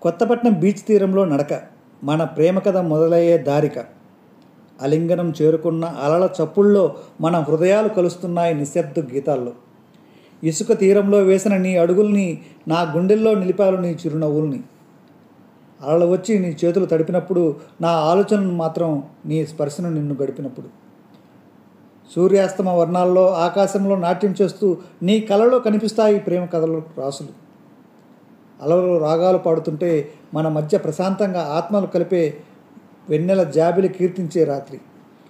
Kothapatnam beach తీరంలో నడక మన ప్రేమ కథ మొదలయ్యే దారిక అలింగనం చేరుకున్న అలల చప్పుల్లో మన హృదయాలు కలుస్తున్నాయి నిశ్శబ్ద గీతాల్లో ఇసుక తీరంలో వేసిన నీ అడుగుల్ని నా గుండెల్లో నిలిపాలు నీ చిరునవ్వుల్ని అలలు వచ్చి నీ చేతులు తడిపినప్పుడు నా ఆలోచనలు మాత్రం నీ స్పర్శను నిన్ను గడిపినప్పుడు సూర్యాస్తమ వర్ణాల్లో ఆకాశంలో నాట్యం చేస్తూ నీ కలలో కనిపిస్తాయి ప్రేమ కథలు రాసులు అలలు రాగాలు పాడుతుంటే మన మధ్య ప్రశాంతంగా ఆత్మలు కలిపే వెన్నెల జాబిలి కీర్తించే రాత్రి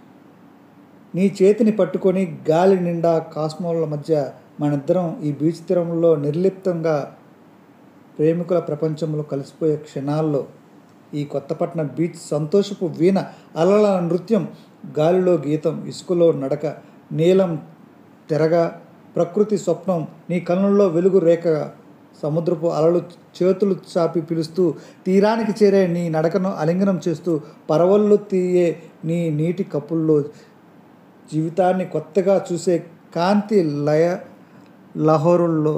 నీ చేతిని పట్టుకొని గాలి నిండా కాస్మోల మధ్య మనిద్దరం ఈ బీచ్ తీరంలో నిర్లిప్తంగా ప్రేమికుల ప్రపంచంలో కలిసిపోయే క్షణాల్లో ఈ కొత్తపట్నం బీచ్ సంతోషపు వీణ అలల నృత్యం గాలిలో గీతం ఇసుకలో నడక నీలం తెరగా ప్రకృతి స్వప్నం నీ కళ్ళల్లో వెలుగు రేఖగా సముద్రపు అలలు చేతులు చాపి పిలుస్తూ తీరానికి చేరే నీ నడకను అలింగనం చేస్తూ పరవళ్ళు తీయే నీ నీటి కప్పుల్లో జీవితాన్ని కొత్తగా చూసే కాంతి లయ లహోరుల్లో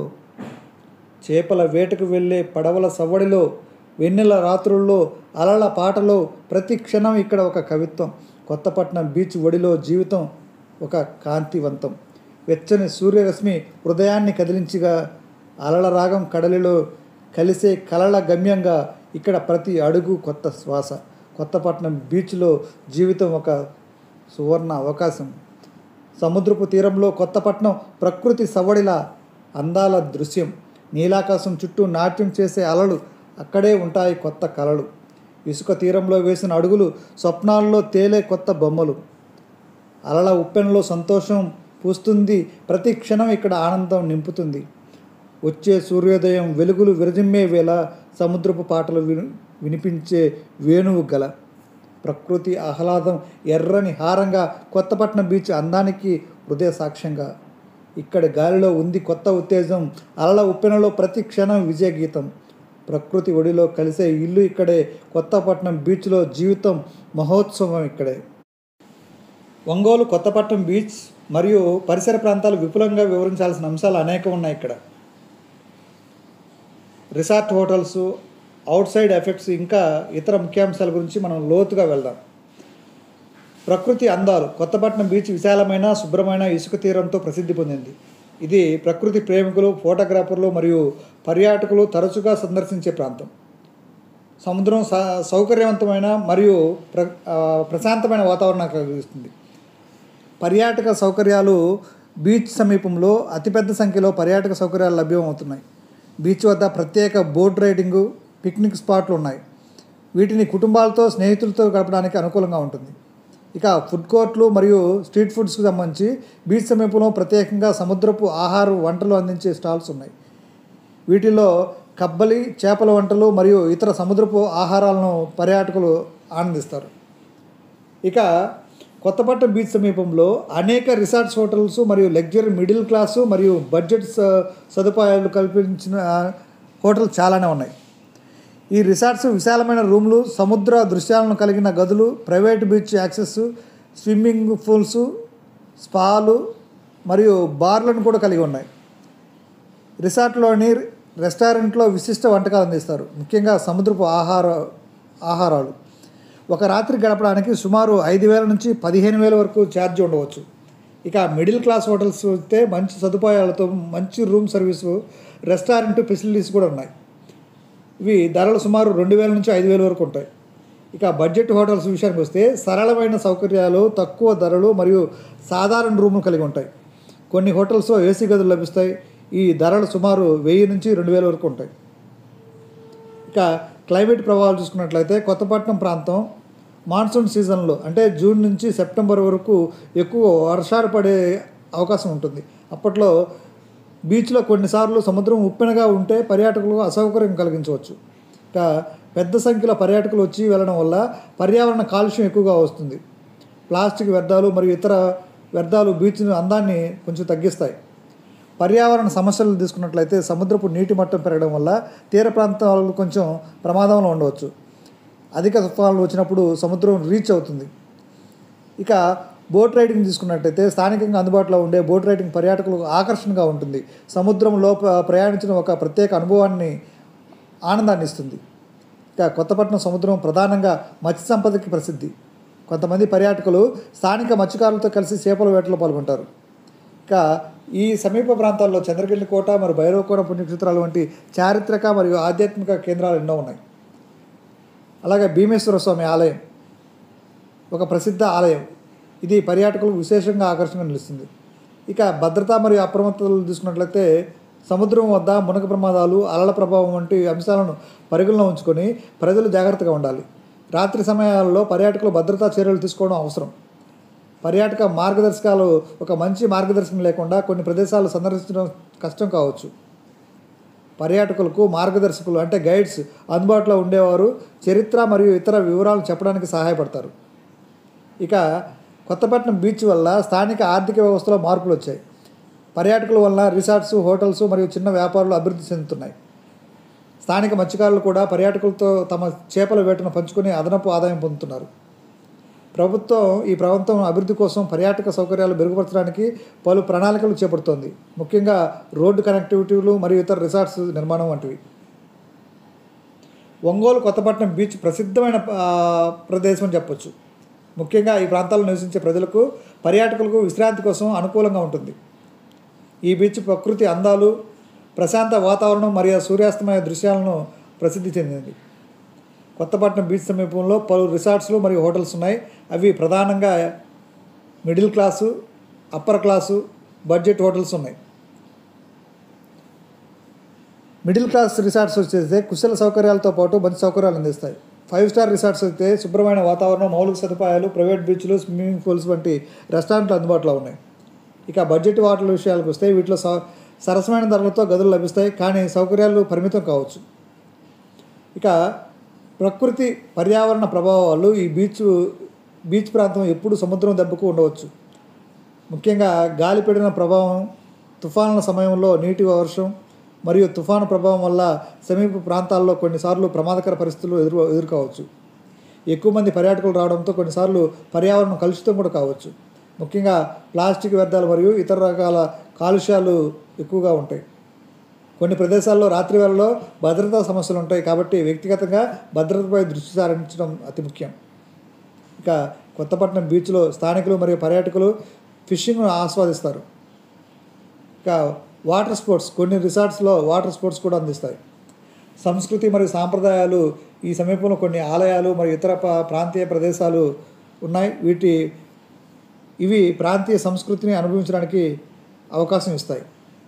చేపల వేటకు వెళ్ళే పడవల సవ్వడిలో వెన్నెల రాత్రుల్లో అలల పాటలో ప్రతి క్షణం ఇక్కడ ఒక కవిత్వం కొత్తపట్నం బీచ్ ఒడిలో జీవితం ఒక కాంతివంతం వెచ్చని సూర్యరశ్మి హృదయాన్ని కదిలించిగా అలల రాగం కడలిలో కలిసే కలల గమ్యంగా ఇక్కడ ప్రతి అడుగు కొత్త శ్వాస కొత్తపట్నం బీచ్లో జీవితం ఒక సువర్ణ అవకాశం సముద్రపు తీరంలో కొత్తపట్నం ప్రకృతి సవ్వడిలా అందాల దృశ్యం నీలాకాశం చుట్టూ నాట్యం చేసే అలలు అక్కడే ఉంటాయి కొత్త కలలు ఇసుక తీరంలో వేసిన అడుగులు స్వప్నాల్లో తేలే కొత్త బొమ్మలు అలల ఉప్పెనలో సంతోషం పూస్తుంది ప్రతి క్షణం ఇక్కడ ఆనందం నింపుతుంది వచ్చే సూర్యోదయం వెలుగులు విరజిమ్మే వేళ సముద్రపు పాటలు విని వినిపించే వేణువు గల ప్రకృతి ఆహ్లాదం ఎర్రని హారంగా కొత్తపట్నం బీచ్ అందానికి హృదయ సాక్ష్యంగా ఇక్కడ గాలిలో ఉంది కొత్త ఉత్తేజం అలల ఉప్పెనలో ప్రతి క్షణం విజయ గీతం ప్రకృతి ఒడిలో కలిసే ఇల్లు ఇక్కడే కొత్తపట్నం బీచ్లో జీవితం మహోత్సవం ఇక్కడే ఒంగోలు కొత్తపట్నం బీచ్ మరియు పరిసర ప్రాంతాలు విపులంగా వివరించాల్సిన అంశాలు అనేకం ఉన్నాయి ఇక్కడ resort hotels outside effects ఇంకా ఇతర ముఖ్యాంశాల గురించి మనం లోతుగా వెళ్దాం ప్రకృతి అందాలు కొత్తపట్నం బీచ్ విశాలమైన శుభ్రమైన ఇసుక తీరంతో ప్రసిద్ధి పొందింది ఇది ప్రకృతి ప్రేమికులు ఫోటోగ్రాఫర్లు మరియు పర్యాటకులు తరచుగా సందర్శించే ప్రాంతం సముద్రం స సౌకర్యవంతమైన మరియు ప్ర ఆ, ప్రశాంతమైన వాతావరణం కలిగిస్తుంది పర్యాటక సౌకర్యాలు బీచ్ సమీపంలో అతిపెద్ద సంఖ్యలో పర్యాటక సౌకర్యాలు లభ్యమవుతున్నాయి బీచ్ వద్ద ప్రత్యేక బోట్ రైడింగు పిక్నిక్ స్పాట్లు ఉన్నాయి వీటిని కుటుంబాలతో స్నేహితులతో గడపడానికి అనుకూలంగా ఉంటుంది ఇక ఫుడ్ కోర్ట్లు మరియు స్ట్రీట్ ఫుడ్స్కి సంబంధించి బీచ్ సమీపంలో ప్రత్యేకంగా సముద్రపు ఆహార వంటలు అందించే స్టాల్స్ ఉన్నాయి వీటిల్లో కబ్బలి చేపల వంటలు మరియు ఇతర సముద్రపు ఆహారాలను పర్యాటకులు ఆనందిస్తారు ఇక కొత్తపట్నం బీచ్ సమీపంలో అనేక రిసార్ట్స్ హోటల్స్ మరియు లగ్జరీ మిడిల్ క్లాసు మరియు బడ్జెట్ స- సదుపాయాలు కల్పించిన హోటల్ చాలానే ఉన్నాయి ఈ రిసార్ట్స్ విశాలమైన రూమ్లు సముద్ర దృశ్యాలను కలిగిన గదులు private beach access swimming pools స్పాలు మరియు బార్లను కూడా కలిగి ఉన్నాయి రిసార్ట్లోని రెస్టారెంట్లో విశిష్ట వంటకాలు అందిస్తారు ముఖ్యంగా సముద్రపు ఆహార ఆహారాలు ఒక రాత్రి గడపడానికి సుమారు ఐదు వేల నుంచి పదిహేను వేల వరకు ఛార్జ్ ఉండవచ్చు ఇక మిడిల్ క్లాస్ హోటల్స్ అయితే మంచి సదుపాయాలతో మంచి రూమ్ సర్వీసు రెస్టారెంట్ ఫెసిలిటీస్ కూడా ఉన్నాయి ఇవి ధరలు సుమారు రెండు వేల నుంచి ఐదు వేల వరకు ఉంటాయి ఇక బడ్జెట్ హోటల్స్ విషయానికి వస్తే సరళమైన సౌకర్యాలు తక్కువ ధరలు మరియు సాధారణ రూములు కలిగి ఉంటాయి కొన్ని హోటల్స్లో ఏసీ గదులు లభిస్తాయి ఈ ధరలు సుమారు వెయ్యి నుంచి రెండు వేల వరకు ఉంటాయి ఇక క్లైమేట్ ప్రభావాలు చూసుకున్నట్లయితే కొత్తపట్నం ప్రాంతం మాన్సూన్ సీజన్లో అంటే జూన్ నుంచి సెప్టెంబర్ వరకు ఎక్కువ వర్షాలు పడే అవకాశం ఉంటుంది అప్పట్లో బీచ్లో కొన్నిసార్లు సముద్రం ఉప్పెనగా ఉంటే పర్యాటకులకు అసౌకర్యం కలిగించవచ్చు ఇక పెద్ద సంఖ్యలో పర్యాటకులు వచ్చి వెళ్ళడం వల్ల పర్యావరణ కాలుష్యం ఎక్కువగా వస్తుంది ప్లాస్టిక్ వ్యర్థాలు మరియు ఇతర వ్యర్థాలు బీచ్ అందాన్ని కొంచెం తగ్గిస్తాయి పర్యావరణ సమస్యలు తీసుకున్నట్లయితే సముద్రపు నీటి మట్టం పెరగడం వల్ల తీర ప్రాంతాలు కొంచెం ప్రమాదంలో ఉండవచ్చు అధిక తుఫాన్లు వచ్చినప్పుడు సముద్రం రీచ్ అవుతుంది ఇక బోట్ రైడింగ్ తీసుకున్నట్టయితే స్థానికంగా అందుబాటులో ఉండే బోట్ రైడింగ్ పర్యాటకులకు ఆకర్షణగా ఉంటుంది సముద్రంలో ప్ర- ప్రయాణించిన ఒక ప్రత్యేక అనుభవాన్ని ఆనందాన్ని ఇస్తుంది ఇక కొత్తపట్నం సముద్రం ప్రధానంగా మత్స్య సంపదకి ప్రసిద్ధి కొంతమంది పర్యాటకులు స్థానిక మత్స్యకారులతో కలిసి చేపల వేటలో పాల్గొంటారు ఇక ఈ సమీప ప్రాంతాల్లో చంద్రగిరి కోట మరియు భైరవకోన పుణ్యక్షేత్రాలు వంటి చారిత్రక మరియు ఆధ్యాత్మిక కేంద్రాలు ఎన్నో ఉన్నాయి అలాగే భీమేశ్వర స్వామి ఆలయం ఒక ప్రసిద్ధ ఆలయం ఇది పర్యాటకులకు విశేషంగా ఆకర్షణగా నిలుస్తుంది ఇక భద్రత మరియు అప్రమత్తతలు తీసుకున్నట్లయితే సముద్రం వద్ద మునక ప్రమాదాలు అలల ప్రభావం వంటి అంశాలను పరిగణలో ఉంచుకొని ప్రజలు జాగ్రత్తగా ఉండాలి రాత్రి సమయాల్లో పర్యాటకులు భద్రతా చర్యలు తీసుకోవడం అవసరం పర్యాటక మార్గదర్శకాలు ఒక మంచి మార్గదర్శకం లేకుండా కొన్ని ప్రదేశాలు సందర్శించడం కష్టం కావచ్చు పర్యాటకులకు మార్గదర్శకులు అంటే గైడ్స్ అందుబాటులో ఉండేవారు చరిత్ర మరియు ఇతర వివరాలు చెప్పడానికి సహాయపడతారు ఇక కొత్తపట్నం బీచ్ వల్ల స్థానిక ఆర్థిక వ్యవస్థలో మార్పులు వచ్చాయి పర్యాటకుల వల్ల రిసార్ట్స్ హోటల్స్ మరియు చిన్న వ్యాపారాలు అభివృద్ధి చెందుతున్నాయి స్థానిక మత్స్యకారులు కూడా పర్యాటకులతో తమ చేపల వేటను పంచుకొని అదనపు ఆదాయం పొందుతున్నారు ప్రభుత్వం ఈ ప్రాంతం అభివృద్ధి కోసం పర్యాటక సౌకర్యాలు మెరుగుపరచడానికి పలు ప్రణాళికలు చేపడుతోంది ముఖ్యంగా రోడ్డు కనెక్టివిటీలు మరియు ఇతర రిసార్ట్స్ నిర్మాణం వంటివి ఒంగోలు కొత్తపట్నం బీచ్ ప్రసిద్ధమైన ఆ, ప్రదేశం అని చెప్పొచ్చు ముఖ్యంగా ఈ ప్రాంతాల్లో నివసించే ప్రజలకు పర్యాటకులకు విశ్రాంతి కోసం అనుకూలంగా ఉంటుంది ఈ బీచ్ ప్రకృతి అందాలు ప్రశాంత వాతావరణం మరియు సూర్యాస్తమయ దృశ్యాలను ప్రసిద్ధి చెందింది కొత్తపట్నం బీచ్ సమీపంలో పలు రిసార్ట్స్లు మరియు హోటల్స్ ఉన్నాయి అవి ప్రధానంగా middle class upper class budget hotels ఉన్నాయి మిడిల్ క్లాస్ రిసార్ట్స్ వచ్చేస్తే కుశల సౌకర్యాలతో పాటు మంచి సౌకర్యాలు అందిస్తాయి ఫైవ్ స్టార్ రిసార్ట్స్ అయితే శుభ్రమైన వాతావరణం మౌలిక సదుపాయాలు ప్రైవేట్ బీచ్లు స్విమ్మింగ్ పూల్స్ వంటి రెస్టారెంట్లు అందుబాటులో ఉన్నాయి ఇక బడ్జెట్ వాటర్ విషయాలకు వస్తే వీటిలో స- సరసమైన ధరలతో గదులు లభిస్తాయి కానీ సౌకర్యాలు పరిమితం కావచ్చు ఇక ప్రకృతి పర్యావరణ ప్రభావాలు ఈ బీచ్ బీచ్ ప్రాంతం ఎప్పుడు సముద్రం దెబ్బకు ఉండవచ్చు ముఖ్యంగా గాలిపీడన ప్రభావం తుఫానుల సమయంలో నీటి వర్షం మరియు తుఫాను ప్రభావం వల్ల సమీప ప్రాంతాల్లో కొన్నిసార్లు ప్రమాదకర పరిస్థితులు ఎదురు ఎదుర్కోవచ్చు ఎక్కువ మంది పర్యాటకులు రావడంతో కొన్నిసార్లు పర్యావరణం కలుషితం కూడా కావచ్చు ముఖ్యంగా ప్లాస్టిక్ వ్యర్థాలు మరియు ఇతర రకాల కాలుష్యాలు ఎక్కువగా ఉంటాయి కొన్ని ప్రదేశాల్లో రాత్రి వేళలో భద్రతా సమస్యలు ఉంటాయి కాబట్టి వ్యక్తిగతంగా భద్రతపై దృష్టి సారించడం అతి ముఖ్యం ఇక కొత్తపట్నం బీచ్లో స్థానికులు మరియు పర్యాటకులు ఫిషింగ్ను ఆస్వాదిస్తారు ఇక వాటర్ స్పోర్ట్స్ కొన్ని రిసార్ట్స్లో వాటర్ స్పోర్ట్స్ కూడా అందిస్తాయి సంస్కృతి మరియు సాంప్రదాయాలు ఈ సమీపంలో కొన్ని ఆలయాలు మరియు ఇతర ప- ప్రాంతీయ ప్రదేశాలు ఉన్నాయి వీటి ఇవి ప్రాంతీయ సంస్కృతిని అనుభవించడానికి అవకాశం ఇస్తాయి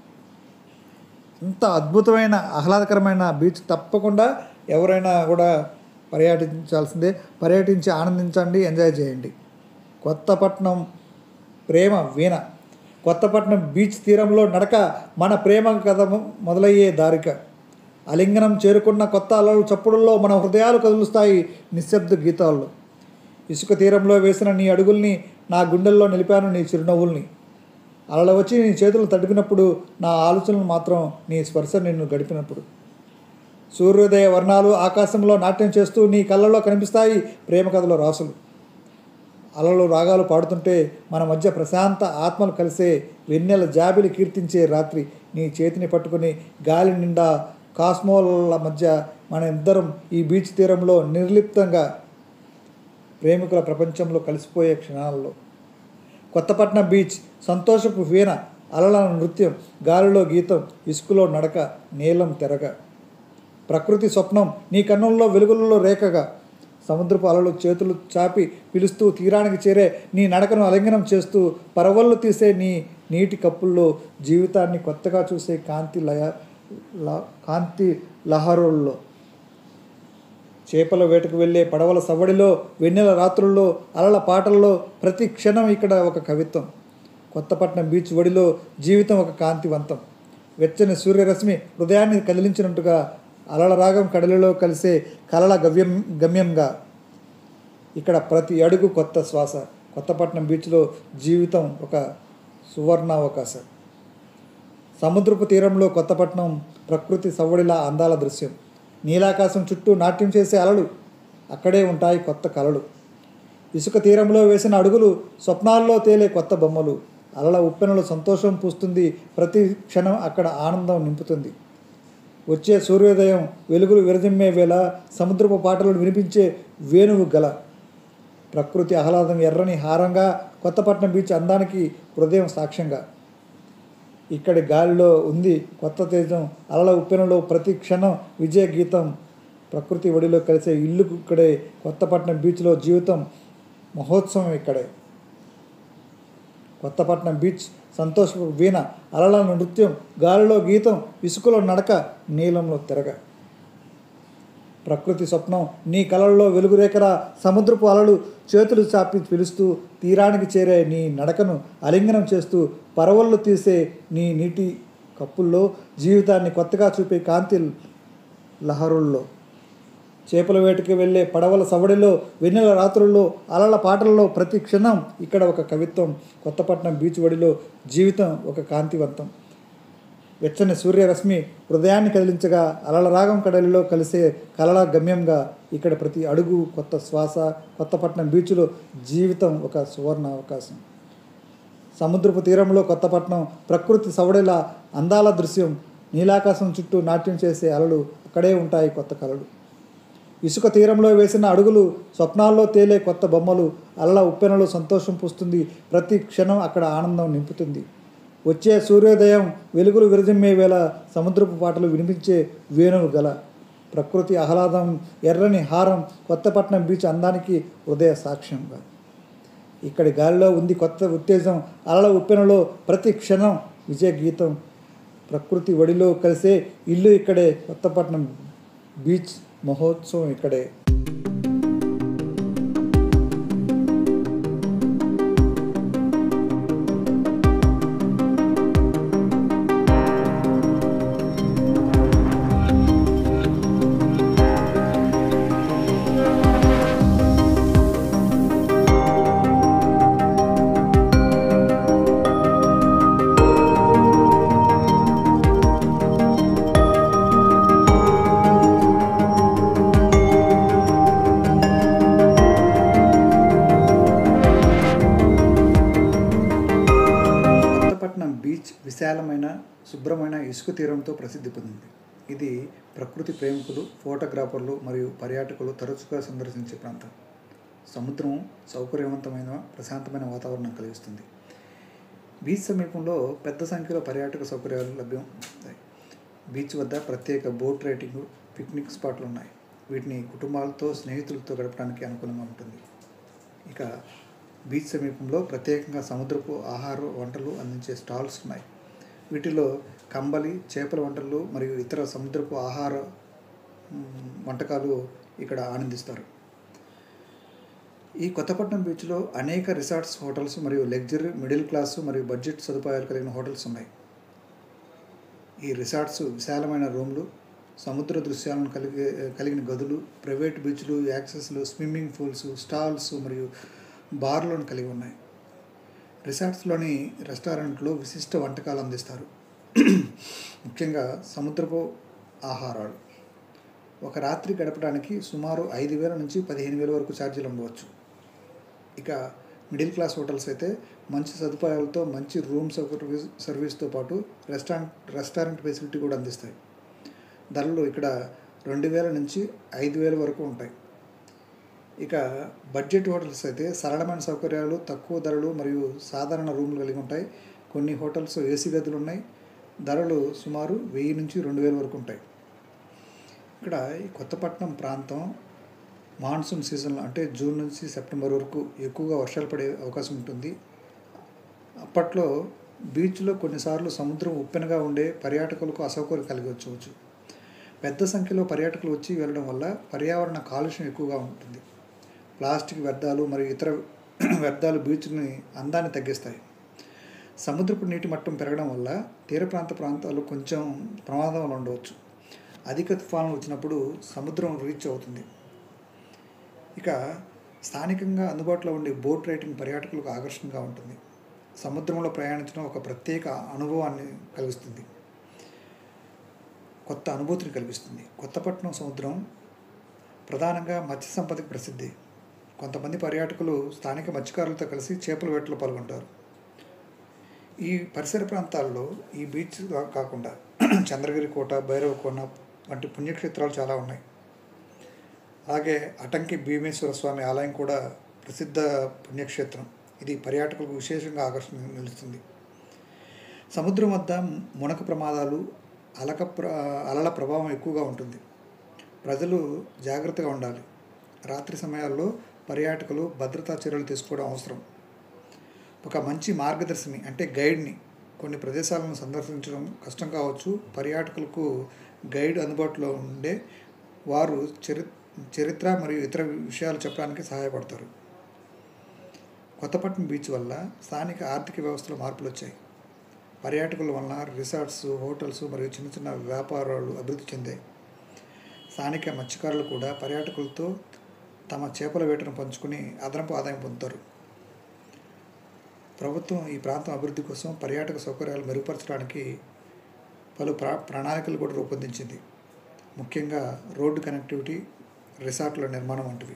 ఇంత అద్భుతమైన ఆహ్లాదకరమైన బీచ్ తప్పకుండా ఎవరైనా కూడా పర్యటించాల్సిందే పర్యటించి ఆనందించండి ఎంజాయ్ చేయండి కొత్తపట్నం ప్రేమ వీణ కొత్తపట్నం బీచ్ తీరంలో నడక మన ప్రేమ కథ మొ- మొదలయ్యే దారిక అలింగనం చేరుకున్న కొత్త అలలు చప్పుడుల్లో మన హృదయాలు కదులుస్తాయి నిశ్శబ్ద గీతాల్లో ఇసుక తీరంలో వేసిన నీ అడుగుల్ని నా గుండెల్లో నిలిపాను నీ చిరునవ్వుల్ని అలల వచ్చి నీ చేతులు తడిపినప్పుడు నా ఆలోచనలు మాత్రం నీ స్పర్శ నిన్ను గడిపినప్పుడు సూర్యోదయ వర్ణాలు ఆకాశంలో నాట్యం చేస్తూ నీ కళ్ళల్లో కనిపిస్తాయి ప్రేమ కథలో రాసులు అలలు రాగాలు పాడుతుంటే మన మధ్య ప్రశాంత ఆత్మలు కలిసే వెన్నెల జాబిలి కీర్తించే రాత్రి నీ చేతిని పట్టుకుని గాలి నిండా కాస్మోల మధ్య మన ఇద్దరం ఈ బీచ్ తీరంలో నిర్లిప్తంగా ప్రేమికుల ప్రపంచంలో కలిసిపోయే క్షణాల్లో కొత్తపట్నం బీచ్ సంతోషపు వీణ అలల నృత్యం గాలిలో గీతం ఇసుకలో నడక నీలం తెరగ ప్రకృతి స్వప్నం నీ కన్నుల్లో వెలుగులలో రేఖగా సముద్రపు అలలు చేతులు చాపి పిలుస్తూ తీరానికి చేరే నీ నడకను అలింగనం చేస్తూ పరవళ్ళు తీసే నీ నీటి కప్పుల్లో జీవితాన్ని కొత్తగా చూసే కాంతి లయ ల- కాంతి లహరుల్లో చేపల వేటకు వెళ్ళే పడవల సవ్వడిలో వెన్నెల రాత్రుల్లో అలల పాటల్లో ప్రతి క్షణం ఇక్కడ ఒక కవిత్వం కొత్తపట్నం బీచ్ ఒడిలో జీవితం ఒక కాంతివంతం వెచ్చని సూర్యరశ్మి హృదయాన్ని కదిలించినట్టుగా అలల రాగం కడలిలో కలిసే కలల గవ్యం గమ్యంగా ఇక్కడ ప్రతి అడుగు కొత్త శ్వాస కొత్తపట్నం బీచ్లో జీవితం ఒక సువర్ణావకాశం సముద్రపు తీరంలో కొత్తపట్నం ప్రకృతి సవ్వడిలా అందాల దృశ్యం నీలాకాశం చుట్టూ నాట్యం చేసే అలలు అక్కడే ఉంటాయి కొత్త కలలు ఇసుక తీరంలో వేసిన అడుగులు స్వప్నాల్లో తేలే కొత్త బొమ్మలు అలల ఉప్పెనలో సంతోషం పూస్తుంది ప్రతి క్షణం అక్కడ ఆనందం నింపుతుంది వచ్చే సూర్యోదయం వెలుగులు విరజిమ్మే వేళ సముద్రపు పాటలు వినిపించే వేణువు గల ప్రకృతి ఆహ్లాదం ఎర్రని హారంగా కొత్తపట్నం బీచ్ అందానికి హృదయం సాక్ష్యంగా ఇక్కడి గాలిలో ఉంది కొత్త తేజం అలల ఉప్పెనలో ప్రతి క్షణం విజయ గీతం ప్రకృతి ఒడిలో కలిసే ఇల్లు ఇక్కడే కొత్తపట్నం బీచ్లో జీవితం మహోత్సవం ఇక్కడే కొత్తపట్నం బీచ్ సంతోషపు వీణ అలల నృత్యం గాలిలో గీతం ఇసుకలో నడక నీలంలో తిరగ ప్రకృతి స్వప్నం నీ కలల్లో వెలుగురేఖరా సముద్రపు అలలు చేతులు చాపి పిలుస్తూ తీరానికి చేరే నీ నడకను అలింగనం చేస్తూ పరవళ్ళు తీసే నీ నీటి కప్పుల్లో జీవితాన్ని కొత్తగా చూపే కాంతి లహరుల్లో చేపల వేటకి వెళ్ళే పడవల సవడిలో వెన్నెల రాత్రుల్లో అలల పాటలలో ప్రతి క్షణం ఇక్కడ ఒక కవిత్వం కొత్తపట్నం బీచ్ ఒడిలో జీవితం ఒక కాంతివంతం వెచ్చని సూర్యరశ్మి హృదయాన్ని కదిలించగా అలల రాగం కడలిలో కలిసే కలల గమ్యంగా ఇక్కడ ప్రతి అడుగు కొత్త శ్వాస కొత్తపట్నం బీచ్లో జీవితం ఒక సువర్ణ అవకాశం సముద్రపు తీరంలో కొత్తపట్నం ప్రకృతి సవడిలా అందాల దృశ్యం నీలాకాశం చుట్టూ నాట్యం చేసే అలలు అక్కడే ఉంటాయి కొత్త కలలు ఇసుక తీరంలో వేసిన అడుగులు స్వప్నాల్లో తేలే కొత్త బొమ్మలు అలల ఉప్పెనలో సంతోషం పూస్తుంది ప్రతి క్షణం అక్కడ ఆనందం నింపుతుంది వచ్చే సూర్యోదయం వెలుగులు విరజిమ్మే వేళ సముద్రపు పాటలు వినిపించే వేణువు గల ప్రకృతి ఆహ్లాదం ఎర్రని హారం కొత్తపట్నం బీచ్ అందానికి హృదయ సాక్ష్యంగా ఇక్కడి గాలిలో ఉంది కొత్త ఉత్తేజం అలల ఉప్పెనలో ప్రతి క్షణం విజయ గీతం ప్రకృతి ఒడిలో కలిసే ఇల్లు ఇక్కడే కొత్తపట్నం బీచ్ మహోత్సవం ఇక్కడే కొత్తపట్నం బీచ్ విశాలమైన శుభ్రమైన ఇసుక తీరంతో ప్రసిద్ధి పొందింది ఇది ప్రకృతి ప్రేమికులు ఫోటోగ్రాఫర్లు మరియు పర్యాటకులు తరచుగా సందర్శించే ప్రాంతం సముద్రం సౌకర్యవంతమైన ప్రశాంతమైన వాతావరణం కలిగిస్తుంది బీచ్ సమీపంలో పెద్ద సంఖ్యలో పర్యాటక సౌకర్యాలు లభ్యం ఉంటాయి బీచ్ వద్ద ప్రత్యేక బోట్ రైటింగ్ పిక్నిక్ స్పాట్లు ఉన్నాయి వీటిని కుటుంబాలతో స్నేహితులతో గడపడానికి అనుకూలంగా ఉంటుంది ఇక బీచ్ సమీపంలో ప్రత్యేకంగా సముద్రపు ఆహార వంటలు అందించే స్టాల్స్ ఉన్నాయి వీటిలో కంబలి చేపల వంటలు మరియు ఇతర సముద్రపు ఆహార మ్, వంటకాలు ఇక్కడ ఆనందిస్తారు ఈ కొత్తపట్నం బీచ్లో అనేక రిసార్ట్స్ హోటల్స్ మరియు లగ్జరీ మిడిల్ క్లాస్ మరియు బడ్జెట్ సదుపాయాలు కలిగిన హోటల్స్ ఉన్నాయి ఈ రిసార్ట్స్ విశాలమైన రూమ్లు సముద్ర దృశ్యాలను కలిగి కలిగిన గదులు ప్రైవేట్ బీచ్లు యాక్సెస్లు స్విమ్మింగ్ పూల్స్ స్టాల్స్ మరియు బార్లను కలిగి ఉన్నాయి రిసార్ట్స్లోని రెస్టారెంట్లో విశిష్ట వంటకాలు అందిస్తారు ముఖ్యంగా సముద్రపు ఆహారాలు ఒక రాత్రి గడపడానికి సుమారు ఐదు వేల నుంచి పదిహేను వేల వరకు ఛార్జీలు ఉండవచ్చు ఇక మిడిల్ క్లాస్ హోటల్స్ అయితే మంచి సదుపాయాలతో మంచి రూమ్ సర్వీస్ సర్వీస్తో పాటు రెస్టారెంట్ రెస్టారెంట్ ఫెసిలిటీ కూడా అందిస్తాయి ధరలు ఇక్కడ రెండు వేల నుంచి ఐదు వేల వరకు ఉంటాయి ఇక బడ్జెట్ హోటల్స్ అయితే సరళమైన సౌకర్యాలు తక్కువ ధరలు మరియు సాధారణ రూమ్లు కలిగి ఉంటాయి కొన్ని హోటల్స్ ఏసీ గదులు ఉన్నాయి ధరలు సుమారు వెయ్యి నుంచి రెండు వేల వరకు ఉంటాయి ఇక్కడ ఈ కొత్తపట్నం ప్రాంతం మాన్సూన్ సీజన్లో అంటే జూన్ నుంచి సెప్టెంబర్ వరకు ఎక్కువగా వర్షాలు పడే అవకాశం ఉంటుంది అప్పట్లో బీచ్లో కొన్నిసార్లు సముద్రం ఉప్పెనగా ఉండే పర్యాటకులకు అసౌకర్యం కలిగించవచ్చు పెద్ద సంఖ్యలో పర్యాటకులు వచ్చి వెళ్ళడం వల్ల పర్యావరణ కాలుష్యం ఎక్కువగా ఉంటుంది ప్లాస్టిక్ వ్యర్థాలు మరియు ఇతర వ్యర్థాలు బీచ్ని అందాన్ని తగ్గిస్తాయి సముద్రపు నీటి మట్టం పెరగడం వల్ల తీర ప్రాంత ప్రాంతాలు కొంచెం ప్రమాదంలో ఉండవచ్చు అధిక తుఫాన్లు వచ్చినప్పుడు సముద్రం రీచ్ అవుతుంది ఇక స్థానికంగా అందుబాటులో ఉండే బోట్ రైటింగ్ పర్యాటకులకు ఆకర్షణగా ఉంటుంది సముద్రంలో ప్రయాణించడం ఒక ప్రత్యేక అనుభవాన్ని కలిగిస్తుంది కొత్త అనుభూతిని కల్పిస్తుంది కొత్తపట్నం సముద్రం ప్రధానంగా మత్స్య సంపదకి ప్రసిద్ధి కొంతమంది పర్యాటకులు స్థానిక మత్స్యకారులతో కలిసి చేపల వేటలో పాల్గొంటారు ఈ పరిసర ప్రాంతాల్లో ఈ బీచ్ కా- కాకుండా చంద్రగిరి కోట భైరవ కోన వంటి పుణ్యక్షేత్రాలు చాలా ఉన్నాయి అలాగే అటంకి భీమేశ్వర స్వామి ఆలయం కూడా ప్రసిద్ధ పుణ్యక్షేత్రం ఇది పర్యాటకులకు విశేషంగా ఆకర్షణ నిలుస్తుంది సముద్రం వద్ద మునక ప్రమాదాలు అలక ప్ర అలల ప్రభావం ఎక్కువగా ఉంటుంది ప్రజలు జాగ్రత్తగా ఉండాలి రాత్రి సమయాల్లో పర్యాటకులు భద్రతా చర్యలు తీసుకోవడం అవసరం ఒక మంచి మార్గదర్శిని అంటే గైడ్ని కొన్ని ప్రదేశాలను సందర్శించడం కష్టం కావచ్చు పర్యాటకులకు గైడ్ అందుబాటులో ఉండే వారు చరి చరిత్ర మరియు ఇతర విషయాలు చెప్పడానికి సహాయపడతారు కొత్తపట్నం బీచ్ వల్ల స్థానిక ఆర్థిక వ్యవస్థలో మార్పులు వచ్చాయి పర్యాటకుల వలన రిసార్ట్స్ హోటల్స్ మరియు చిన్న చిన్న వ్యాపారాలు అభివృద్ధి చెందాయి స్థానిక మత్స్యకారులు కూడా పర్యాటకులతో తమ చేపల వేటను పంచుకుని అదనపు ఆదాయం పొందుతారు ప్రభుత్వం ఈ ప్రాంతం అభివృద్ధి కోసం పర్యాటక సౌకర్యాలు మెరుగుపరచడానికి పలు ప్రా ప్రణాళికలు కూడా రూపొందించింది ముఖ్యంగా రోడ్డు కనెక్టివిటీ రిసార్ట్ల నిర్మాణం వంటివి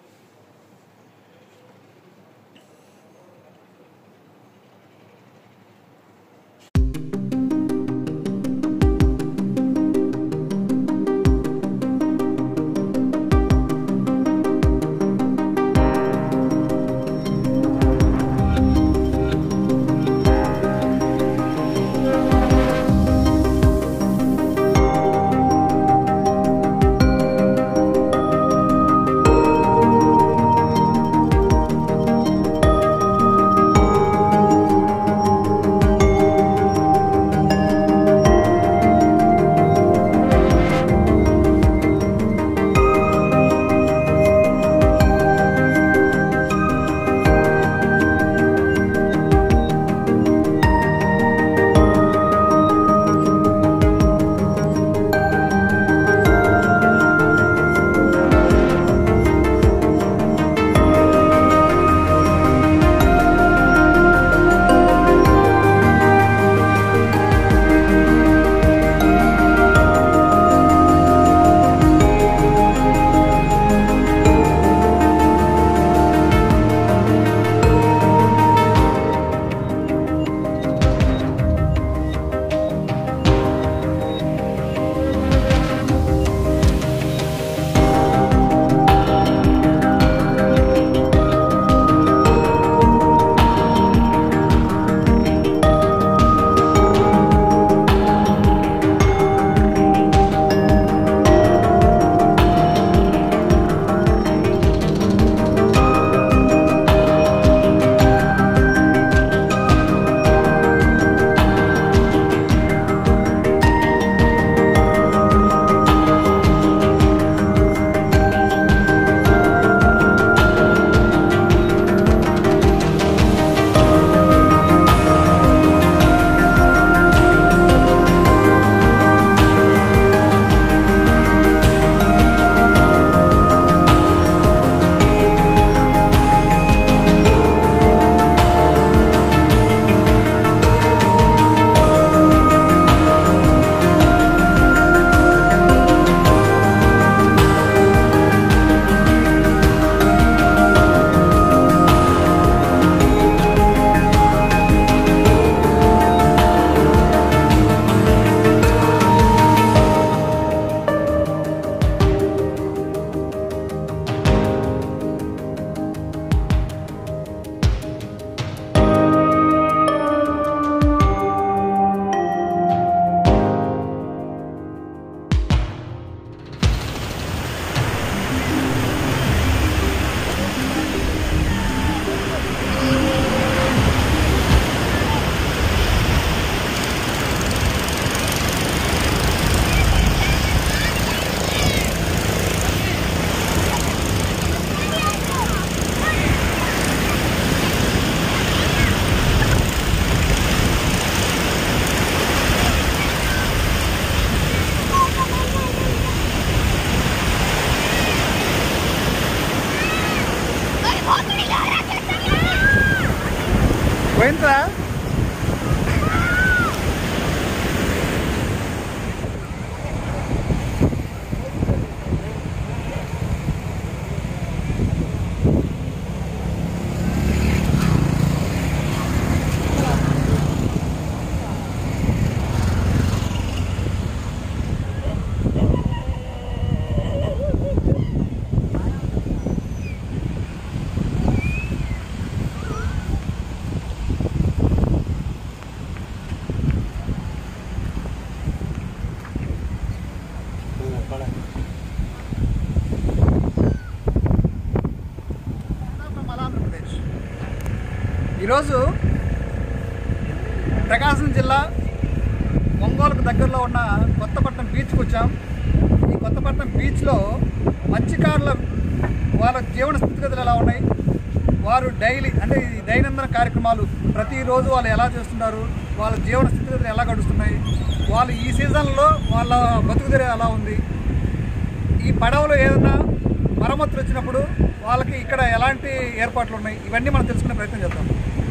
పోయిందా ఈరోజు ప్రకాశం జిల్లా ఒంగోలుకు దగ్గరలో ఉన్న కొత్తపట్నం బీచ్కి వచ్చాం ఈ కొత్తపట్నం బీచ్లో మత్స్యకారుల వాళ్ళ జీవన స్థితిగతులు ఎలా ఉన్నాయి వారు డైలీ అంటే ఈ దైనందిన కార్యక్రమాలు ప్రతిరోజు వాళ్ళు ఎలా చేస్తున్నారు వాళ్ళ జీవన స్థితిగతులు ఎలా గడుస్తున్నాయి వాళ్ళు ఈ సీజన్లో వాళ్ళ బతుకుదెర ఎలా ఉంది ఈ పడవలో ఏదైనా మరమ్మతులు వచ్చినప్పుడు వాళ్ళకి ఇక్కడ ఎలాంటి ఏర్పాట్లు ఉన్నాయి ఇవన్నీ మనం తెలుసుకునే ప్రయత్నం చేద్దాం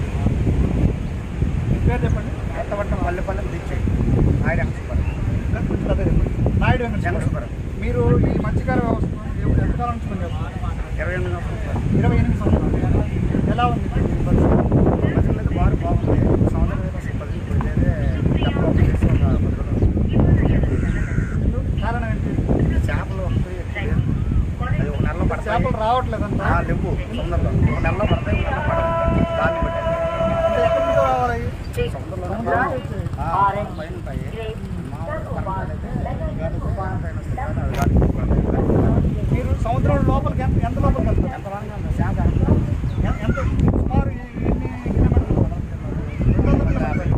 మీ పేరు చెప్పండి కొత్తపట్నం పల్లెపల్లెం దీక్ష నాయుడు వెంకటేశ్వరం కొంచెం పెద్దగా చెప్పండి. నాయుడు వెంకటేశ్వర వెంకటేశ్వరం మీరు ఈ మత్స్యకార వ్యవస్థ ఎంతకాలం నుంచి పనిచేస్తున్నారు ఇరవై ఎనిమిది సంవత్సరాలు ఇరవై ఎనిమిది సంవత్సరాలు ఎలా ఉంది ఇప్పుడు మీ పరిస్థితి? మధ్య మీద బాగా బాగుంది సంవత్సరం మీద అసలు పది పోయితే డబ్బులు ఒక చేసి ఒక పది రోజులు ఎందుకు? కారణం ఏంటి చేపలు వస్తాయి ఎక్కువ లేదు. అది ఒక నెలలో పడతాయి చేపలు రావట్లేదంట ఆ, లేవు సముద్రంలో ఒక నెలలో పడతాయి ఒక నెలలో పడవు దాన్ని బట్టి అంటే ఎక్కడి నుంచి రావాలి సముద్రంలో ఆ, పైన ఉంటాయి మామూలుగా పడతాయి అయితే గాలి తుఫాను పైన వస్తాయి కానీ అది గాలి పడతాయి. మీరు సముద్రం లోపలికి ఎంత ఎంత లోపలికి వెళ్తారు ఎంత రాగా ఉంది చేప ఎంత ఎ- ఎంత సుమారు ఎన్ని కిలోమీటర్లు రెండు వందల కిలోమీటర్లు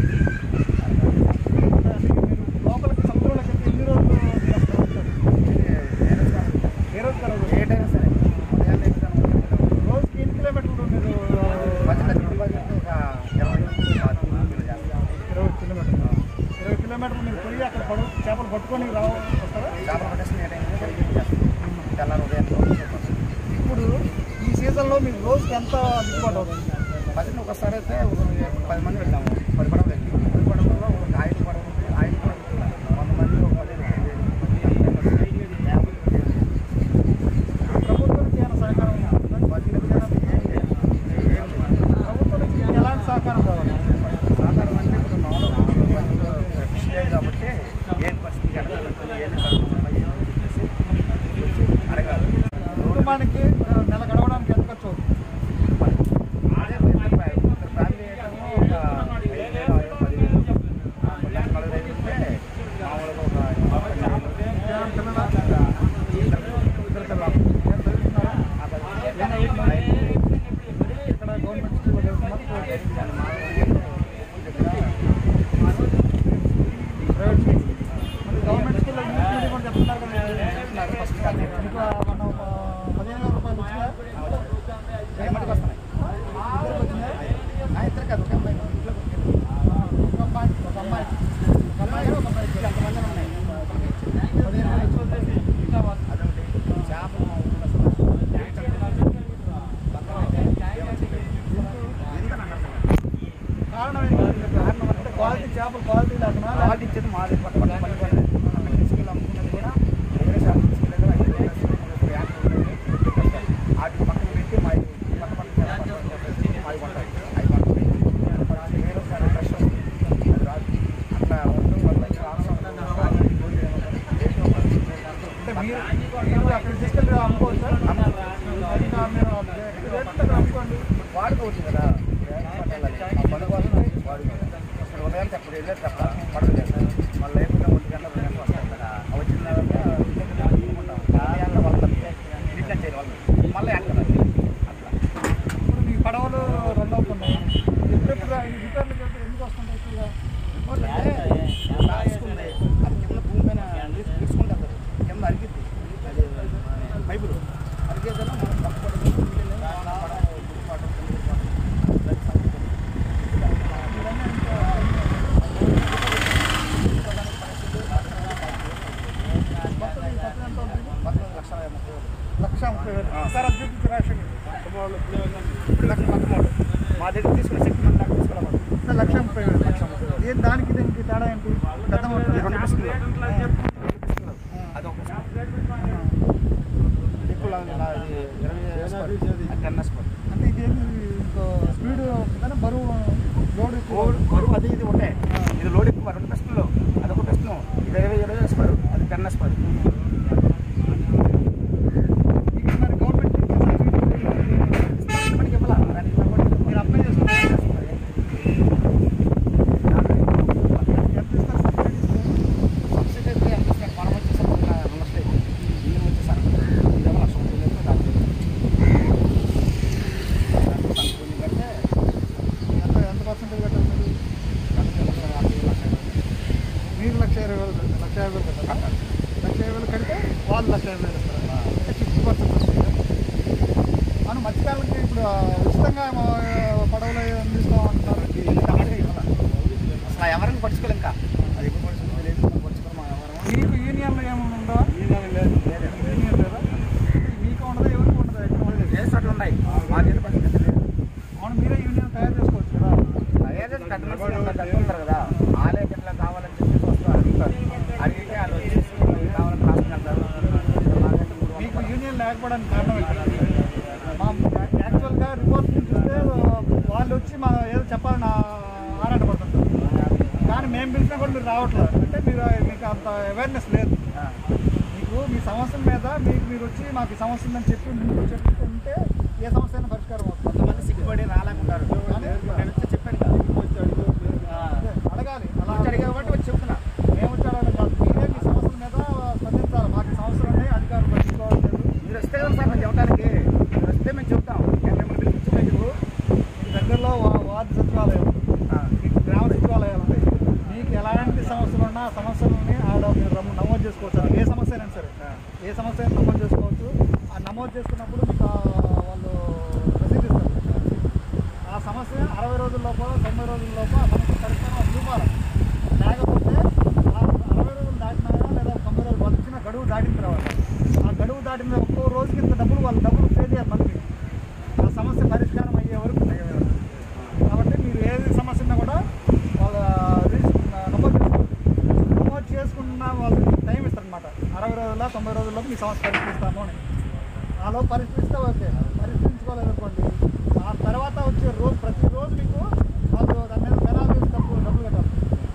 లోపలికి సముద్రంలోకి వెళ్తే ఎన్ని రోజులు చేస్తారు? ఏ రోజు కలదు ఏటైనా సరే ఉదయాన్నే ఎక్కుతాను, ఉదయాన్నే రోజుకి ఎన్ని కిలోమీటర్లు మీరు మధ్యలో తిరుగుబాటు చేస్తే ఒక ఇరవై నుంచి పాతిక కిలోమీటర్లు చేస్తాను. ఇరవై కిలోమీటర్లు ఇరవై కిలోమీటర్లు మీరు పోయి అక్కడ పడు చేపలు పట్టుకొని రావ వస్తారా చేపలు పట్టేసిన ఏ టైంలో తిరిగి చేస్తాను. తెల్లారి ఉదయం రోజు చేస్తాను. ఇప్పుడు ఈ సీజన్లో మీకు రోజుకి ఎంత దిగుబాటు అవుతుంది పదిని ఒకసారి అయితే ఒక పది మంది వెళ్ళాము పది పడవలు ఎక్కి పది పడవల్లో ఒక ఐదు పడవలు ఉంటే ఐదు పడవలు ఎక్కుతారు. వంద మంది ఒక పది ప్రభుత్వం నుంచి ఏమైనా సహకారం ఉంటుందా? పది మంది ఏం చేయాలి? ఏం చేయాలి? ప్రభుత్వం నుంచి మీకు ఎలాంటి సహకారం కావాలి సాధారణ అంటే ఇప్పుడు మామూలుగా ఫిష్ డే కాబట్టి ఏం పరిస్థితి ఎక్కడ పెడుతుంది ఏం కలుగుతుంది ఏం చెప్పేసి వచ్చి అడగాలి కుటుంబానికి ఆ, నెల గడవడానికి ఎంత ఖర్చు అవుతుంది అదే ఇద్దరు ఫ్యా- ఇద్దరు ఫ్యామిలీ ఐటమ్ ఒక ఐదు వేలు, ఐదు పదివేలు. ఆ, మొత్తం నలుగురు ఐదు ఉంటే మామూలుగా ఒక ముప్పై వేలు. ఏమైనా పిల్లలా? ఇద్దరు ఇద్దరు పిల్లలు. ఏం చదువుతున్నారా? ఆ పది ఏం చదువుతున్నారు? ఇక్కడ గవర్నమెంట్ స్కూల్లో చదువుతున్నారు ప్రైవేట్ స్కూల్ మరి గవర్నమెంట్ స్కూల్లో ఇంగ్లీష్ మీడియం కూడా చెప్తున్నారు కదా ఫస్ట్ క్లాస్ మీకు మన ఒక పదిహేను వేల రూపాయలు వచ్చినాయా ఏమంటే వస్తున్నాయి ఇద్దరికి వచ్చినాయా నా ఇద్దరు కాదు ఒక అమ్మాయి ఇంట్లో ఒక అమ్మాయి ఒక అమ్మాయి ఒక అమ్మాయి ఒక అమ్మాయి ఎంతమంది ఉన్నాయి పదిహేను వేలు వచ్చి ఇంకా వా- అదొకటి చేపలు మా ఊళ్ళో అసలు ఎందుకని అన్నారు కారణం ఏంటి కారణం అంటే క్వాలిటీ చేపలు క్వాలిటీ లేకుండా క్వాలిటీ ఇచ్చేది మాది పక్క పక్క పని పని అక్కడ తీసుకెళ్ళి అమ్ముకున్నది కూడా వేరే షాప్ తీసుకెళ్ళి కూడా ఐదు వేలు వేసి ఒక యాభై రూపాయలు పెడతారు. వాటి పక్కన పెట్టి మా పక్క పక్క చేప పక్కన పెట్టేసి మాది కొంటారు అవి కొంటారు పది వేలు ఒకసారి ఫ్రెష్ వస్తుంది అది రాదు అట్లా ఉండడం వల్ల ఇక్కడ ఆంధ్రాలో అంటే మీరు మీరు అక్కడ తీసుకెళ్ళి అమ్ముకోవచ్చా ఇంకా మీరు రేట్లు అక్కడ అమ్ముకోండి వాడుకోవచ్చు కదా ఆ పని కోసం వాడుకోవాలి అసలు ఉదయం తప్ప వెళ్ళేది తప్ప పడదు కదా మళ్ళీ లేకుండా ఒంటి గంట రెండు గంటలు వస్తాం కదా అవి వచ్చిన తర్వాత ఇంటి దగ్గర తీసుకుంటాం మళ్ళీ ఎండ వస్తారు రిటర్న్ చేయాలి వాళ్ళు మళ్ళీ ఎండ అట్లా ఇప్పుడు మీ పడవలు రన్ అవుతున్నాయి ఎప్పుడెప్పుడు ఈ రిపేర్లు చేస్తే ఎందుకు వస్తుంటాయి ఎక్కువగా ఇంకోటి అంటే రాసుకుంది అది కింద భూమి పైన నీరు తీసుకుంటారు కింద అరిగిద్ది అది పైపులు అరిగేదన్నా మనం పక్కపడి లక్షల ముప్పై వేలు లక్ష ముప్పై వేలు సార్ అది చూపించి రాషన్ లక్ష మొత్తం మూడు. మా దగ్గర తీసుకున్న శక్తి మన దాకా తీసుకురావాలి సార్ లక్ష ముప్పై వేలు లక్ష ముప్పై వేలు ఏం దానికి దీనికి తేడా ఏంటి పెద్ద మొత్తం ఇది రెండు పిస్తులు అది ఒక ఎక్కువ ఇది ఇరవై స్క్వేర్. అది టెన్ స్క్వేర్. అంటే ఇది ఏంది ఇంకో స్పీడ్ కానీ బరువు లోడ్ ఎక్కువ లోడ్ బరువు అది ఇది ఒకటే ఇది లోడ్ ఎక్కువ రెండు పిస్తులు అది ఒక పిస్తులు ఇది ఇరవై ఇరవై స్క్వేర్ అది టెన్ స్క్వేర్ ఇది మరి గవర్నమెంట్ మనకి ఇవ్వాలా దానికి ఇవ్వాలి. మీరు అప్లై చేసుకున్నారు ఎంత ఇస్తారు సబ్సిడీ సబ్సిడీ అయితే ఎంత ఇస్తారు? మనం వచ్చేసరికి ఒక రెండు లక్షలు అవుతుంది. ఇంజిన్ వచ్చేసరికి ఇదేమో లక్ష ముప్పై వేలు దానికి దానికి సంతకం కంటే ఉచితంగా మా పడవలు అందిస్తాం అంటున్నారు అసలు ఎవరిని పట్టించుకోలేం ఇంకా అది ఎప్పుడు పట్టించుకుందో లేదు మనం పట్టించుకోవడం మనం ఎవరము. మీకు యూనియన్లో ఏమైనా ఉందా యూనియన్ లేదు లేదు యూనియన్ లేదా మీకు ఉండదా ఎవరికి ఉండదా ఎక్కడ ఉండదు ఏ చోట్ల ఉన్నాయి మా చేతి పట్టించుకుంటే లేదు అవును మీరే యూనియన్ తయారు చేసుకోవచ్చు కదా అదే పెద్ద మనుషులు ఉంటారు, పెద్ద ఉంటారు కదా వాళ్ళే ఇట్లా కావాలని చెప్పేసి వస్తారు అడుగుతారు అడిగితే వాళ్ళు వచ్చేసి "ఇది కావాలని రాసుకుని వెళ్తారు మాకైతే మూడు వందలు మీకు యూనియన్ లేకపోవడానికి కారణం ఏంటి? మా యాక్చువల్గా రిపోర్ట్ చూస్తే వాళ్ళు వచ్చి మా ఏదో చెప్పాలని ఆరాటపడుతుంటారు కానీ మేము పిలిచినా కూడా మీరు రావట్లేదు అంటే మీరు మీకు అంత అవేర్నెస్ లేదు ఆ. మీకు మీ సమస్య మీద మీకు మీరు వచ్చి మాకు ఈ సమస్య ఉందని చెప్పి ముందు చెప్పుకుంటే ఏ సమస్య అయినా పరిష్కారం అవుతుంది కొంతమంది సిగ్గుపడి రాలేకుంటారు నేను వచ్చి చెప్పాను కదా ఆ. అదే, అడగాలి అలా వచ్చి అడిగా కాబట్టి వచ్చి చెప్తున్నా మేము వచ్చి అడగాలి కాదు మీరే మీ సమస్యల మీద స్పందించాలి మాకు ఈ సమస్యలు ఉన్నాయి అధికారులు పట్టించుకోవట్లేదు మీరు వస్తే కదా సార్ మేము చెప్పడానికి మీరు వస్తే మేము చెప్తాం నేను మిమ్మల్ని పిలిపించి మీకు మీకు దగ్గరలో వా- వార్డు సచివాలయం ఉంది. ఆ, మీకు గ్రామ సచివాలయాలు ఉంటాయి మీకు ఎలాంటి సమస్యలు ఉన్నా ఆ సమస్యలని ఆడ మీరు రమ్ము- నమోదు చేసుకోవచ్చు అది ఏ సమస్య అయినా సరే ఆ. ఏ సమస్య అయినా నమోదు చేసుకోవచ్చు ఆ నమోదు చేసుకున్నప్పుడు మీకు ఆ వాళ్ళు రసీదు ఇస్తారు ఆ సమస్య అరవై రోజుల లోపల తొంభై రోజుల లోపల ఆ సమస్య పరిష్కారం చూపాలి లేకపోతే ఆ అరవై రోజులు దాటినా లేదా తొంభై రోజులు వాళ్ళు ఇచ్చిన గడువు దాటిన తర్వాత ఆ గడువు దాటిన ఒక్కో రోజుకి ఇంత డబ్బులు వాళ్ళు డబ్బులు పే చేయాలి మళ్ళీ మీకు. ఆ సమస్య పరిష్కారం అయ్యే వరకు కాబట్టి మీరు ఏది సమస్య ఉన్నా కూడా వాళ్ళ రిజిస్టర్ నమోదు చేసుకోవాలి నమోదు చేసుకున్న వాళ్ళకి టైం ఇస్తారనమాట అరవై రోజుల్లో తొంభై రోజుల్లో మీ సమస్య పరిష్కరిస్తాము అని ఆలో పరిష్కరిస్తే ఓకే పరిష్కరించుకోలేదు అనుకోండి ఆ తర్వాత వచ్చే రోజు ప్రతిరోజు మీకు వాళ్ళు దాని మీద పెనాలు వేసి డబ్బులు డబ్బులు కట్టాలి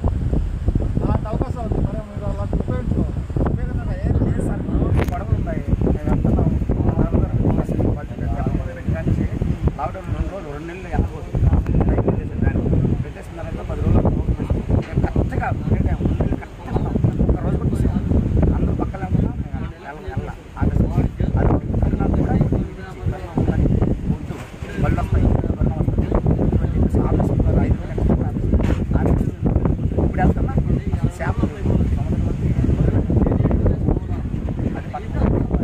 అలాంటి అవకాశాలు ఉంది మరి మీరు అలాంటి ఉపయోగించుకోవాలి ఉపయోగంగా ఏం లేదు సార్ ఇప్పుడు గొడవలు ఉన్నాయి మేము వెళ్తున్నాం మా నాన్నగారు అసలు వాళ్ళు చెప్పడం మొదలుపెట్టి కానీ లాక్డౌన్ రెండు రోజులు రెండు నెలలు వెళ్ళకూడదు టైం పెట్టేసి దాన్ని పెట్టేస్తున్నారంటే పది రోజులు ఓపిక పెట్టుకో. మేము కరెక్ట్గా ఒకే టైం రెండు నెలలు కరెక్ట్గా ఉన్నాం ఒక రోజు కూడా మిస్ అవ్వలేదు. అందరూ పక్కన ఉన్నా మేము వెళ్ళం వెళ్ళం ఆగస్టు అది ఒకటి. కరోనా కూడా కొంచెం ఉంటూ బళ్ళు వస్తాయి కరోనా వస్తుంది అని చెప్పేసి ఆఫీస్ ఐదు వేలు ఎక్స్ట్రా ఆఫీస్ ఆఫీస్ ఇప్పుడు వెళ్తున్నా చేపలు సముద్రం అది పట్టుకోవాలి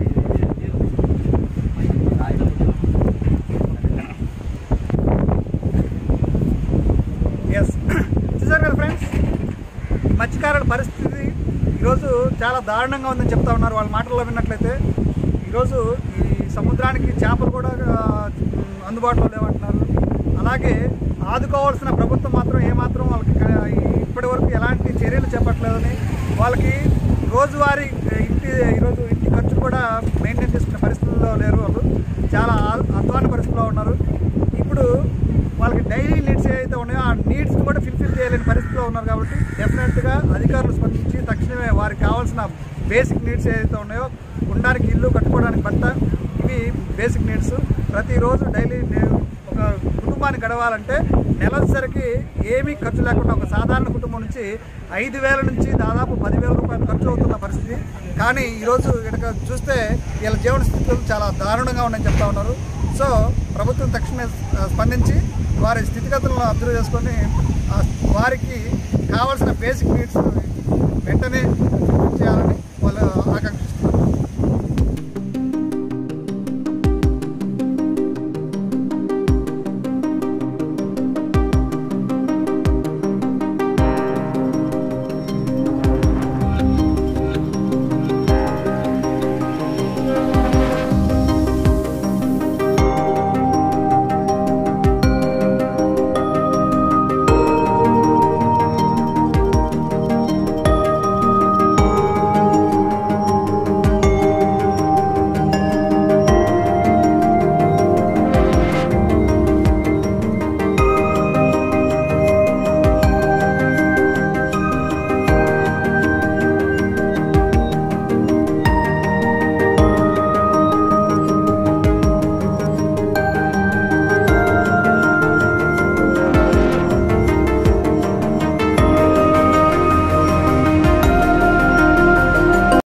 ఎస్ చూసారు కదా ఫ్రెండ్స్ మత్స్యకారుల పరిస్థితి ఈరోజు చాలా దారుణంగా ఉందని చెప్తా ఉన్నారు వాళ్ళ మాటల్లో విన్నట్లయితే ఈరోజు ఈ సముద్రానికి చేపలు కూడా ఆ, అందుబాటులో లేవంటున్నారు అలాగే ఆదుకోవాల్సిన ప్రభుత్వం మాత్రం ఏమాత్రం వాళ్ళకి క- ఇప్పటి వరకు ఎలాంటి చర్యలు చేపట్టలేదని వాళ్ళకి రోజువారీ ఇంటి ఈరోజు ఇంటి ఖర్చులు కూడా మెయింటైన్ చేసుకునే పరిస్థితుల్లో లేరు వాళ్ళు చాలా ఆ- అధ్వాన పరిస్థితిలో ఉన్నారు ఇప్పుడు వాళ్ళకి డైలీ నీడ్స్ ఏవైతే ఉన్నాయో ఆ నీడ్స్ కూడా ఫిల్ఫిల్ చేయలేని పరిస్థితిలో ఉన్నారు కాబట్టి డెఫినెట్గా అధికారులు స్పందించి తక్షణమే వారికి కావాల్సిన బేసిక్ నీడ్స్ ఏవైతే ఉన్నాయో ఉండడానికి ఇల్లు కట్టుకోవడానికి బట్ట ఇవి బేసిక్ నీడ్స్ ప్రతిరోజు డైలీ ఒక కుటుంబాన్ని గడవాలంటే నెలసరికి ఏమీ ఖర్చు లేకుండా ఒక సాధారణ కుటుంబం నుంచి ఐదు వేల నుంచి దాదాపు పదివేల రూపాయలు ఖర్చు అవుతున్న పరిస్థితి కానీ ఈరోజు ఇక్కడ చూస్తే వీళ్ళ జీవన స్థితులు చాలా దారుణంగా ఉన్నాయని చెప్తా ఉన్నారు సో ప్రభుత్వం తక్షణమే ఆ, స్పందించి వారి స్థితిగతులను అబ్జర్వ్ చేసుకొని ఆ, వారికి కావాల్సిన బేసిక్ నీడ్స్ వెంటనే